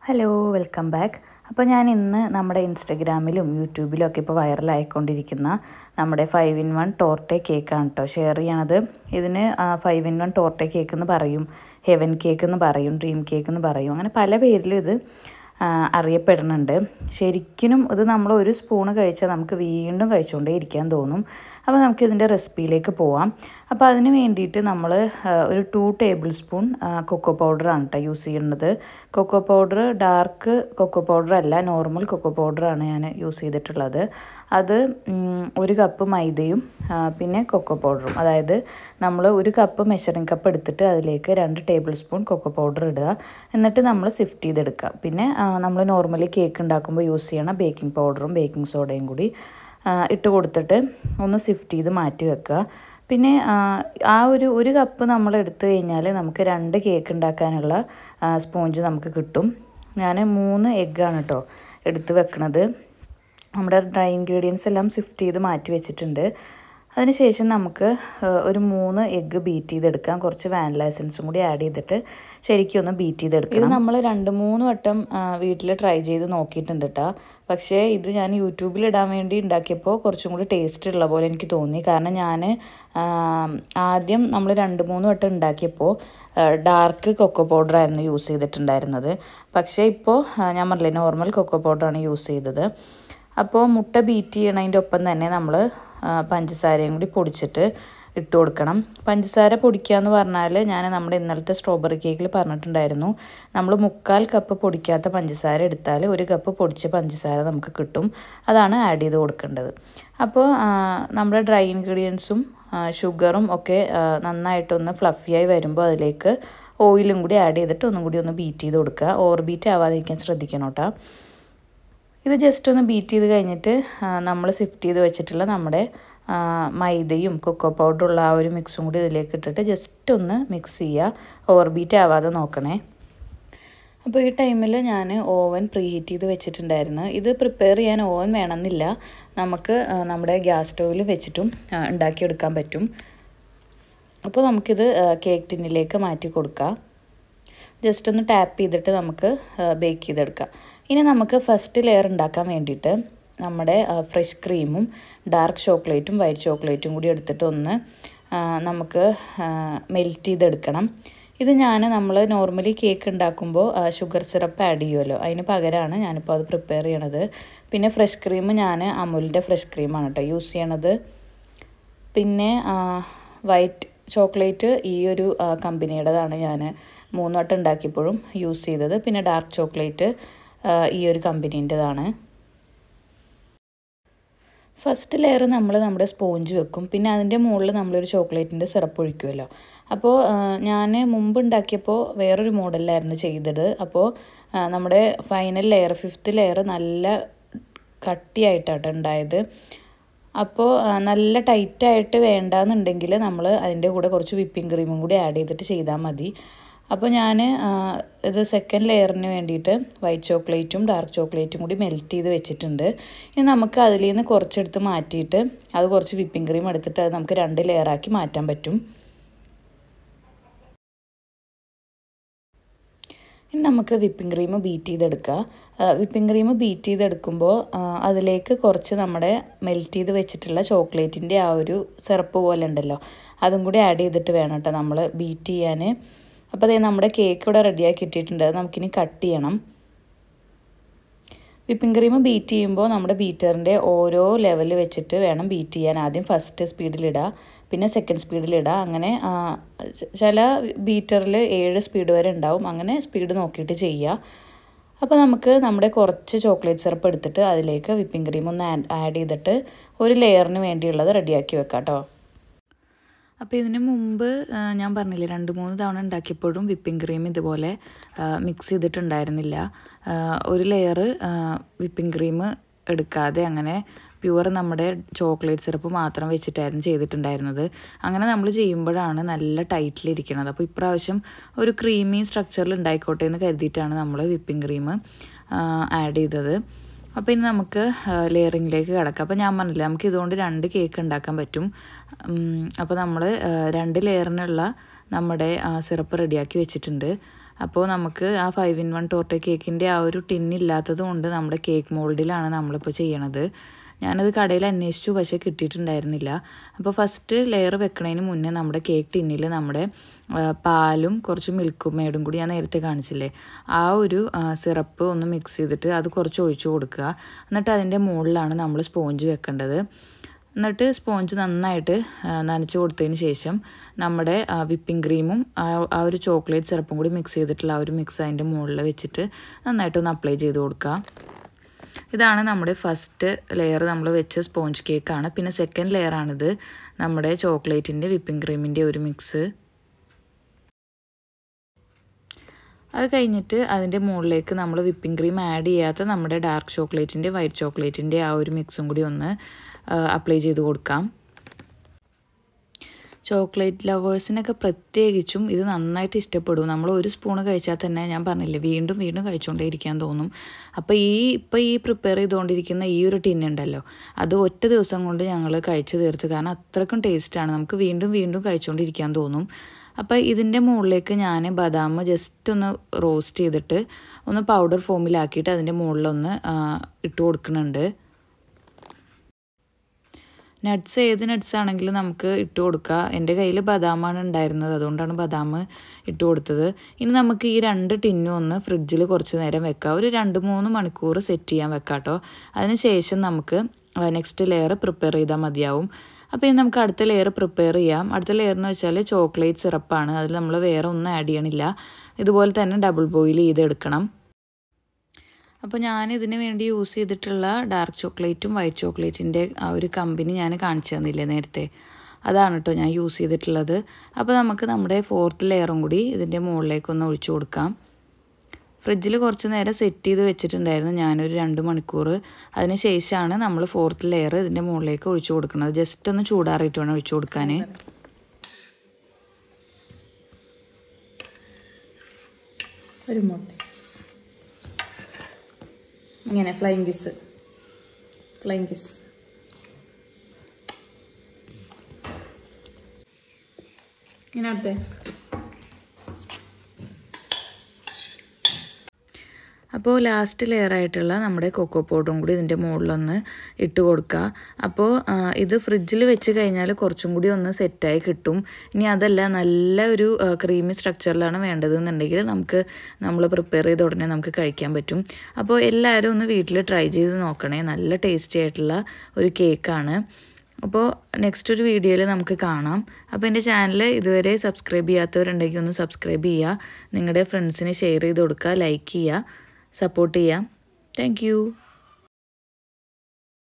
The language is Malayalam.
ഹലോ വെൽക്കം ബാക്ക് അപ്പോൾ ഞാൻ ഇന്ന് നമ്മുടെ ഇൻസ്റ്റഗ്രാമിലും യൂട്യൂബിലും ഒക്കെ ഇപ്പോൾ വൈറലായിക്കൊണ്ടിരിക്കുന്ന നമ്മുടെ ഫൈവ് ഇൻ വൺ ടോർട്ടെ കേക്കാണ് കേട്ടോ ഷെയർ ചെയ്യണത് ഇതിന് five in one torte cake എന്ന് പറയും ഹെവൻ കേക്ക് എന്ന് പറയും ഡ്രീം കേക്ക് എന്ന് പറയും അങ്ങനെ പല പേരിലും ഇത് ആ, അറിയപ്പെടുന്നുണ്ട് ശരിക്കും ഇത് നമ്മൾ ഒരു സ്പൂണ് കഴിച്ചാൽ നമുക്ക് വീണ്ടും കഴിച്ചുകൊണ്ടേ ഇരിക്കാൻ തോന്നും അപ്പോൾ നമുക്ക് ഇതിൻ്റെ റെസിപ്പിയിലേക്ക് പോവാം അപ്പോൾ അതിന് വേണ്ടിയിട്ട് നമ്മൾ ഒരു ടു ടേബിൾ സ്പൂൺ കൊക്കോ പൗഡറാണ് കേട്ടോ യൂസ് ചെയ്യുന്നത് cocoa powder dark cocoa powder അല്ല നോർമൽ കൊക്കോ പൗഡറാണ് ഞാൻ യൂസ് ചെയ്തിട്ടുള്ളത് അത് ഉം, ഒരു കപ്പ് മൈദയും ആ, പിന്നെ കൊക്കോ പൗഡറും അതായത് നമ്മൾ ഒരു കപ്പ് മെഷറിംഗ് കപ്പ് എടുത്തിട്ട് അതിലേക്ക് രണ്ട് ടേബിൾ സ്പൂൺ കൊക്കോ പൗഡർ ഇടുക എന്നിട്ട് നമ്മൾ സിഫ്റ്റ് ചെയ്തെടുക്കുക പിന്നെ നമ്മൾ നോർമലി കേക്ക് ഉണ്ടാക്കുമ്പോൾ യൂസ് ചെയ്യണ ബേക്കിംഗ് പൗഡറും ബേക്കിംഗ് സോഡയും കൂടി ആ, ഇട്ട് കൊടുത്തിട്ട് ഒന്ന് സിഫ്റ്റ് ചെയ്ത് മാറ്റി വെക്കുക പിന്നെ ആ, ആ ഒരു ഒരു കപ്പ് നമ്മൾ എടുത്തു കഴിഞ്ഞാൽ നമുക്ക് രണ്ട് കേക്ക് ഉണ്ടാക്കാനുള്ള സ്പോഞ്ച് നമുക്ക് കിട്ടും ഞാൻ മൂന്ന് എഗ്ഗാണ് കേട്ടോ എടുത്ത് വെക്കണത് നമ്മുടെ ഡ്രൈ ഇൻഗ്രീഡിയൻസ് എല്ലാം സിഫ്റ്റ് ചെയ്ത് മാറ്റി വെച്ചിട്ടുണ്ട് അതിനുശേഷം നമുക്ക് ആ, ഒരു മൂന്ന് എഗ്ഗ് ബീറ്റ് ചെയ്തെടുക്കാം കുറച്ച് വാനില എസൻസും കൂടി ആഡ് ചെയ്തിട്ട് ശരിക്കും ഒന്ന് ബീറ്റ് ചെയ്തെടുക്കാം ഇത് നമ്മൾ രണ്ട് മൂന്ന് വട്ടം വീട്ടിൽ ട്രൈ ചെയ്ത് നോക്കിയിട്ടുണ്ട് കേട്ടോ പക്ഷേ ഇത് ഞാൻ യൂട്യൂബിൽ ഇടാൻ വേണ്ടി ഉണ്ടാക്കിയപ്പോൾ കുറച്ചും കൂടി ടേസ്റ്റ് ഉള്ള പോലെ എനിക്ക് തോന്നി കാരണം ഞാൻ ആദ്യം നമ്മൾ രണ്ട് മൂന്ന് വട്ടം ഉണ്ടാക്കിയപ്പോൾ ഡാർക്ക് കൊക്കോ പൗഡറായിരുന്നു യൂസ് ചെയ്തിട്ടുണ്ടായിരുന്നത് പക്ഷേ ഇപ്പോൾ ഞാൻ പറഞ്ഞില്ലേ നോർമൽ കൊക്കോ പൗഡറാണ് യൂസ് ചെയ്തത് അപ്പോൾ മുട്ട ബീറ്റ് ചെയ്യണതിൻ്റെ ഒപ്പം തന്നെ നമ്മൾ പഞ്ചസാരയും കൂടി പൊടിച്ചിട്ട് ഇട്ട് കൊടുക്കണം പഞ്ചസാര പൊടിക്കുക എന്ന് പറഞ്ഞാൽ ഞാൻ നമ്മുടെ ഇന്നലത്തെ സ്ട്രോബെറി കേക്കിൽ പറഞ്ഞിട്ടുണ്ടായിരുന്നു നമ്മൾ മുക്കാൽ കപ്പ് പൊടിക്കാത്ത പഞ്ചസാര എടുത്താൽ ഒരു കപ്പ് പൊടിച്ച പഞ്ചസാര നമുക്ക് കിട്ടും അതാണ് ആഡ് ചെയ്ത് കൊടുക്കേണ്ടത് അപ്പോൾ ആ, നമ്മുടെ ഡ്രൈ ഇൻഗ്രീഡിയൻസും ഷുഗറും ഒക്കെ ആ, നന്നായിട്ടൊന്ന് ഫ്ലഫിയായി വരുമ്പോൾ അതിലേക്ക് ഓയിലും കൂടി ആഡ് ചെയ്തിട്ട് ഒന്നും കൂടി ഒന്ന് ബീറ്റ് ചെയ്ത് കൊടുക്കുക ഓവർ ബീറ്റ് ആവാതിരിക്കാൻ ശ്രദ്ധിക്കണം കേട്ടോ ഇത് ജസ്റ്റ് ഒന്ന് ബീറ്റ് ചെയ്ത് കഴിഞ്ഞിട്ട് നമ്മൾ സിഫ്റ്റ് ചെയ്ത് വെച്ചിട്ടുള്ള നമ്മുടെ ആ, മൈദയും കൊക്കോ പൗഡറുള്ള ആ ഒരു മിക്സും കൂടി ഇതിലേക്ക് ഇട്ടിട്ട് ജസ്റ്റ് ഒന്ന് മിക്സ് ചെയ്യുക ഓവർ ബീറ്റ് ആവാതെ നോക്കണേ അപ്പോൾ ഈ ടൈമിൽ ഞാൻ ഓവൻ പ്രീ ഹീറ്റ് ചെയ്ത് വെച്ചിട്ടുണ്ടായിരുന്നു ഇത് പ്രിപ്പയർ ചെയ്യാൻ ഓവൻ വേണമെന്നില്ല നമുക്ക് ആ, നമ്മുടെ ഗ്യാസ് സ്റ്റോവിൽ വെച്ചിട്ടും ആ, ഉണ്ടാക്കിയെടുക്കാൻ പറ്റും അപ്പോൾ നമുക്കിത് കേക്ക് ടിന്നിലേക്ക് മാറ്റി കൊടുക്കാം ജസ്റ്റ് ഒന്ന് ടാപ്പ് ചെയ്തിട്ട് നമുക്ക് ബേക്ക് ചെയ്തെടുക്കാം ഇനി നമുക്ക് ഫസ്റ്റ് ലെയർ ഉണ്ടാക്കാൻ വേണ്ടിയിട്ട് നമ്മുടെ ഫ്രഷ് ക്രീമും ഡാർക്ക് ചോക്ലേറ്റും വൈറ്റ് ചോക്ലേറ്റും കൂടി എടുത്തിട്ട് ഒന്ന് ആ, നമുക്ക് മെൽറ്റ് ചെയ്തെടുക്കണം ഇത് ഞാൻ നമ്മൾ നോർമലി കേക്ക് ഉണ്ടാക്കുമ്പോൾ ഷുഗർ സിറപ്പ് ആഡ് ചെയ്യുമല്ലോ അതിന് പകരമാണ് ഞാനിപ്പോൾ അത് പ്രിപ്പയർ ചെയ്യണത് പിന്നെ ഫ്രഷ് ക്രീം ഞാൻ അമുലിൻ്റെ ഫ്രഷ് ക്രീമാണ് കേട്ടോ യൂസ് ചെയ്യണത് പിന്നെ വൈറ്റ് ചോക്ലേറ്റ് ഈ ഒരു ആ, കമ്പനിയുടേതാണ് ഞാൻ മൂന്ന് വട്ടം ഉണ്ടാക്കിയപ്പോഴും യൂസ് ചെയ്തത് പിന്നെ ഡാർക്ക് ചോക്ലേറ്റ് ആ, ഈ ഒരു കമ്പനീൻ്റെതാണ് ഫസ്റ്റ് ലെയർ നമ്മൾ നമ്മുടെ സ്പോഞ്ച് വെക്കും പിന്നെ അതിൻ്റെ മുകളിൽ നമ്മളൊരു ചോക്ലേറ്റിൻ്റെ സിറപ്പ് ഒഴിക്കുമല്ലോ അപ്പോൾ ഞാൻ മുമ്പ് ഉണ്ടാക്കിയപ്പോൾ വേറൊരു മോഡലിലായിരുന്നു ചെയ്തത് അപ്പോൾ ആ, നമ്മുടെ ഫൈനൽ ലെയർ ഫിഫ്ത്ത് ലെയർ നല്ല കട്ടിയായിട്ടാണ് ഉണ്ടായത് അപ്പോൾ ആ, നല്ല ടൈറ്റായിട്ട് വേണ്ടാന്നുണ്ടെങ്കിൽ നമ്മൾ അതിൻ്റെ കൂടെ കുറച്ച് വിപ്പിംഗ് ക്രീമും കൂടി ആഡ് ചെയ്തിട്ട് ചെയ്താൽ മതി അപ്പോൾ ഞാൻ ഇത് സെക്കൻഡ് ലെയറിന് വേണ്ടിയിട്ട് വൈറ്റ് ചോക്ലേറ്റും ഡാർക്ക് ചോക്ലേറ്റും കൂടി മെൽറ്റ് ചെയ്ത് വെച്ചിട്ടുണ്ട് ഇനി നമുക്ക് അതിൽ നിന്ന് കുറച്ചെടുത്ത് മാറ്റിയിട്ട് അത് കുറച്ച് വിപ്പിംഗ് ക്രീം എടുത്തിട്ട് അത് നമുക്ക് രണ്ട് ലെയറാക്കി മാറ്റാൻ പറ്റും ഇനി നമുക്ക് വിപ്പിംഗ് ക്രീം ബീറ്റ് ചെയ്തെടുക്കുക വിപ്പിംഗ് ക്രീം ബീറ്റ് ചെയ്തെടുക്കുമ്പോൾ ആ, അതിലേക്ക് കുറച്ച് നമ്മുടെ മെൽറ്റ് ചെയ്ത് വെച്ചിട്ടുള്ള ചോക്ലേറ്റിൻ്റെ ആ ഒരു സിറപ്പ് പോലെ ഉണ്ടല്ലോ അതും കൂടി ആഡ് ചെയ്തിട്ട് വേണം കേട്ടോ നമ്മൾ ബീറ്റ് ചെയ്യാൻ അപ്പോൾ അതേ നമ്മുടെ കേക്ക് ഇവിടെ റെഡിയാക്കി ഇട്ടിട്ടുണ്ട് അത് നമുക്കിനി കട്ട് ചെയ്യണം വിപ്പിംഗ് ക്രീം ബീറ്റ് ചെയ്യുമ്പോൾ നമ്മുടെ ബീറ്ററിൻ്റെ ഓരോ ലെവൽ വെച്ചിട്ട് വേണം ബീറ്റ് ചെയ്യാൻ ആദ്യം ഫസ്റ്റ് സ്പീഡിലിടുക പിന്നെ സെക്കൻഡ് സ്പീഡിലിടുക അങ്ങനെ ആ, ച- ചില ബീറ്ററിൽ ഏഴ് സ്പീഡ് വരെ ഉണ്ടാവും അങ്ങനെ സ്പീഡ് നോക്കിയിട്ട് ചെയ്യുക അപ്പോൾ നമുക്ക് നമ്മുടെ കുറച്ച് ചോക്ലേറ്റ് സിറപ്പ് എടുത്തിട്ട് അതിലേക്ക് വിപ്പിംഗ് ക്രീം ഒന്ന് ആഡ് ചെയ്തിട്ട് ഒരു ലെയറിന് വേണ്ടിയുള്ളത് റെഡിയാക്കി വെക്കാം കേട്ടോ അപ്പോൾ ഇതിന് മുമ്പ് ആ, ഞാൻ പറഞ്ഞില്ലേ രണ്ട് മൂന്ന് തവണ ഉണ്ടാക്കിയപ്പോഴും വിപ്പിംഗ് ക്രീം ഇതുപോലെ മിക്സ് ചെയ്തിട്ടുണ്ടായിരുന്നില്ല ആ, ഒരു ലെയർ വിപ്പിംഗ് ക്രീം എടുക്കാതെ അങ്ങനെ പ്യുവർ നമ്മുടെ ചോക്ലേറ്റ് സിറപ്പ് മാത്രം വെച്ചിട്ടായിരുന്നു ചെയ്തിട്ടുണ്ടായിരുന്നത് അങ്ങനെ നമ്മൾ ചെയ്യുമ്പോഴാണ് നല്ല ടൈറ്റിലിരിക്കുന്നത് അപ്പോൾ ഇപ്രാവശ്യം ഒരു ക്രീമി സ്ട്രക്ചറിൽ ഉണ്ടായിക്കോട്ടെ എന്ന് കരുതിയിട്ടാണ് നമ്മൾ വിപ്പിംഗ് ക്രീം ആഡ് ചെയ്തത് അപ്പോൾ ഇനി നമുക്ക് ലെയറിങ്ങിലേക്ക് കിടക്കാം അപ്പോൾ ഞാൻ പറഞ്ഞില്ല നമുക്ക് ഇതുകൊണ്ട് രണ്ട് കേക്ക് ഉണ്ടാക്കാൻ പറ്റും ഉം, അപ്പോൾ നമ്മൾ രണ്ട് ലെയറിനുള്ള നമ്മുടെ സിറപ്പ് റെഡിയാക്കി വെച്ചിട്ടുണ്ട് അപ്പോൾ നമുക്ക് ആ ഫൈവ് ഇൻ വൺ ടോർട്ട കേക്കിൻ്റെ ആ ഒരു ടിന്നില്ലാത്തത് കൊണ്ട് നമ്മുടെ കേക്ക് മോൾഡിലാണ് നമ്മളിപ്പോൾ ചെയ്യണത് ഞാനത് കടയിൽ അന്വേഷിച്ചു പക്ഷേ കിട്ടിയിട്ടുണ്ടായിരുന്നില്ല അപ്പോൾ ഫസ്റ്റ് ലെയർ വെക്കണതിന് മുന്നേ നമ്മുടെ കേക്ക് ടിന്നിൽ നമ്മുടെ പാലും കുറച്ച് മിൽക്ക് മേഡും കൂടി ഞാൻ നേരത്തെ കാണിച്ചില്ലേ ആ ഒരു സിറപ്പ് ഒന്ന് മിക്സ് ചെയ്തിട്ട് അത് കുറച്ച് ഒഴിച്ചു കൊടുക്കുക എന്നിട്ട് അതിൻ്റെ മുകളിലാണ് നമ്മൾ സ്പോഞ്ച് വെക്കേണ്ടത് എന്നിട്ട് സ്പോഞ്ച് നന്നായിട്ട് നനച്ച് കൊടുത്തതിന് ശേഷം നമ്മുടെ വിപ്പിംഗ് ക്രീമും ആ ഒരു ചോക്ലേറ്റ് സിറപ്പും കൂടി മിക്സ് ചെയ്തിട്ടുള്ള ആ ഒരു മിക്സ് അതിൻ്റെ മുകളിൽ വെച്ചിട്ട് നന്നായിട്ടൊന്ന് അപ്ലൈ ചെയ്ത് കൊടുക്കുക ഇതാണ് നമ്മുടെ ഫസ്റ്റ് ലെയർ നമ്മൾ വെച്ച സ്പോഞ്ച് കേക്കാണ് പിന്നെ സെക്കൻഡ് ലെയറാണിത് നമ്മുടെ ചോക്ലേറ്റിൻ്റെ വിപ്പിംഗ് ക്രീമിൻ്റെ ഒരു മിക്സ് അത് കഴിഞ്ഞിട്ട് അതിൻ്റെ മുകളിലേക്ക് നമ്മൾ വിപ്പിംഗ് ക്രീം ആഡ് ചെയ്യാത്ത നമ്മുടെ ഡാർക്ക് ചോക്ലേറ്റിൻ്റെ വൈറ്റ് ചോക്ലേറ്റിൻ്റെ ആ ഒരു മിക്സും കൂടി ഒന്ന് അപ്ലൈ ചെയ്ത് കൊടുക്കാം ചോക്ലേറ്റ് ലവേഴ്സിനൊക്കെ പ്രത്യേകിച്ചും ഇത് നന്നായിട്ട് ഇഷ്ടപ്പെടും നമ്മൾ ഒരു സ്പൂണ് കഴിച്ചാൽ തന്നെ ഞാൻ പറഞ്ഞില്ലേ വീണ്ടും വീണ്ടും കഴിച്ചുകൊണ്ടേ ഇരിക്കാൻ തോന്നും അപ്പോൾ ഈ ഇപ്പോൾ ഈ പ്രിപ്പയർ ചെയ്തുകൊണ്ടിരിക്കുന്ന ഈ ഒരു ടിന്നുണ്ടല്ലോ അത് ഒറ്റ ദിവസം കൊണ്ട് ഞങ്ങൾ കഴിച്ചു തീർത്ത് കാരണം അത്രക്കും ടേസ്റ്റാണ് നമുക്ക് വീണ്ടും വീണ്ടും കഴിച്ചുകൊണ്ടിരിക്കാൻ തോന്നും അപ്പോൾ ഇതിൻ്റെ മുകളിലേക്ക് ഞാൻ ബദാം ജസ്റ്റ് ഒന്ന് റോസ്റ്റ് ചെയ്തിട്ട് ഒന്ന് പൗഡർ ഫോമിലാക്കിയിട്ട് അതിൻ്റെ മുകളിലൊന്ന് ഇട്ട് കൊടുക്കുന്നുണ്ട് നട്ട്സ് ഏത് നട്ട്സ് ആണെങ്കിലും നമുക്ക് ഇട്ട് കൊടുക്കുക എൻ്റെ കയ്യിൽ ബദാമാണ് ഉണ്ടായിരുന്നത് അതുകൊണ്ടാണ് ബദാം ഇട്ട് കൊടുത്തത് ഇനി നമുക്ക് ഈ രണ്ട് ടിന്നും ഒന്ന് ഫ്രിഡ്ജിൽ കുറച്ച് നേരം വെക്കാം ഒരു രണ്ട് മൂന്ന് മണിക്കൂർ സെറ്റ് ചെയ്യാൻ വെക്കാം കേട്ടോ അതിന് ശേഷം നമുക്ക് നെക്സ്റ്റ് ലെയർ പ്രിപ്പയർ ചെയ്താൽ മതിയാവും അപ്പോൾ ഇനി നമുക്ക് അടുത്ത ലെയർ പ്രിപ്പയർ ചെയ്യാം അടുത്ത ലെയർ എന്ന് വെച്ചാൽ ചോക്ലേറ്റ് സിറപ്പാണ് അതിൽ നമ്മൾ വേറെ ഒന്നും ആഡ് ചെയ്യണില്ല ഇതുപോലെ തന്നെ ഡബിൾ ബോയിൽ ചെയ്തെടുക്കണം അപ്പോൾ ഞാൻ ഇതിന് വേണ്ടി യൂസ് ചെയ്തിട്ടുള്ള ഡാർക്ക് ചോക്ലേറ്റും വൈറ്റ് ചോക്ലേറ്റിൻ്റെ ആ ഒരു കമ്പനി ഞാൻ കാണിച്ചു തന്നില്ലേ നേരത്തെ അതാണ് കേട്ടോ ഞാൻ യൂസ് ചെയ്തിട്ടുള്ളത് അപ്പോൾ നമുക്ക് നമ്മുടെ ഫോർത്ത് ലെയറും കൂടി ഇതിൻ്റെ മുകളിലേക്കൊന്ന് ഒഴിച്ചു കൊടുക്കാം ഫ്രിഡ്ജിൽ കുറച്ച് നേരം സെറ്റ് ചെയ്ത് വെച്ചിട്ടുണ്ടായിരുന്നു ഞാനൊരു രണ്ട് മണിക്കൂർ അതിന് ശേഷമാണ് നമ്മൾ ഫോർത്ത് ലെയർ ഇതിൻ്റെ മുകളിലേക്ക് ഒഴിച്ചു കൊടുക്കുന്നത് ജസ്റ്റ് ഒന്ന് ചൂടാറിയിട്ട് വേണം ഒഴിച്ചു കൊടുക്കാൻ ഒരു മുട്ട ഇങ്ങനെ ഫ്ലൈങ് കിസ് ഫ്ലൈങ് കിസ് ഇങ്ങനെ അടുത്തേ അപ്പോൾ ലാസ്റ്റ് ലെയർ ആയിട്ടുള്ള നമ്മുടെ കൊക്കോ പൗഡറും കൂടി ഇതിൻ്റെ മുകളിലൊന്ന് ഇട്ട് കൊടുക്കുക അപ്പോൾ ഇത് ഫ്രിഡ്ജിൽ വെച്ച് കഴിഞ്ഞാൽ കുറച്ചും കൂടി ഒന്ന് സെറ്റായി കിട്ടും ഇനി അതല്ല നല്ല ഒരു ക്രീമി സ്ട്രക്ചറിലാണ് വേണ്ടതെന്നുണ്ടെങ്കിൽ നമുക്ക് നമ്മൾ പ്രിപ്പയർ ചെയ്ത ഉടനെ നമുക്ക് കഴിക്കാൻ പറ്റും അപ്പോൾ എല്ലാവരും ഒന്ന് വീട്ടിൽ ട്രൈ ചെയ്ത് നോക്കണേ നല്ല ടേസ്റ്റി ആയിട്ടുള്ള ഒരു കേക്കാണ് അപ്പോൾ നെക്സ്റ്റ് ഒരു വീഡിയോയിൽ നമുക്ക് കാണാം അപ്പോൾ എൻ്റെ ചാനൽ ഇതുവരെ സബ്സ്ക്രൈബ് ചെയ്യാത്തവരുണ്ടെങ്കിൽ ഒന്ന് സബ്സ്ക്രൈബ് ചെയ്യുക നിങ്ങളുടെ ഫ്രണ്ട്സിന് ഷെയർ ചെയ്ത് കൊടുക്കുക ലൈക്ക് ചെയ്യുക സപ്പോർട്ട് ചെയ്യാം താങ്ക്